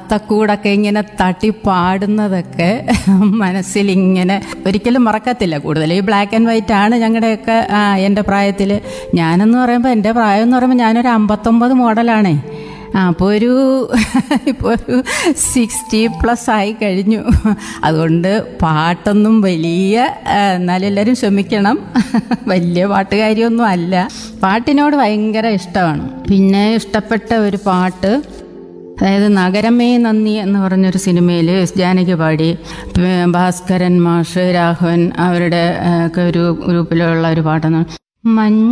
പാടത്തക്കൂടൊക്കെ ഇങ്ങനെ തട്ടി പാടുന്നതൊക്കെ മനസ്സിലിങ്ങനെ ഒരിക്കലും മറക്കത്തില്ല കൂടുതൽ ഈ ബ്ലാക്ക് ആൻഡ് വൈറ്റ് ആണ് ഞങ്ങളുടെയൊക്കെ ആ, എൻ്റെ പ്രായത്തിൽ ഞാനെന്ന് പറയുമ്പോൾ എൻ്റെ പ്രായം എന്ന് പറയുമ്പോൾ ഞാനൊരു അമ്പത്തൊമ്പത് മോഡലാണേ ആ അപ്പോൾ ഒരു ഇപ്പോൾ ഒരു സിക്സ്റ്റി പ്ലസ് ആയി കഴിഞ്ഞു അതുകൊണ്ട് പാട്ടൊന്നും വലിയ ആ, എന്നാലും എല്ലാവരും ക്ഷമിക്കണം വലിയ പാട്ടുകാരിയൊന്നും അല്ല പാട്ടിനോട് ഭയങ്കര ഇഷ്ടമാണ് പിന്നെ ഇഷ്ടപ്പെട്ട ഒരു പാട്ട് അതായത് നഗരമേ നന്ദി എന്ന് പറഞ്ഞൊരു സിനിമയിൽ എസ് ജാനകി പാടി പി- ഭാസ്കരൻ മാഷ് രാഘവൻ അവരുടെ ആ, ഒക്കെ ഒരു ഗ്രൂപ്പിലുള്ള ഒരു പാട്ടാണ് മഞ്ഞ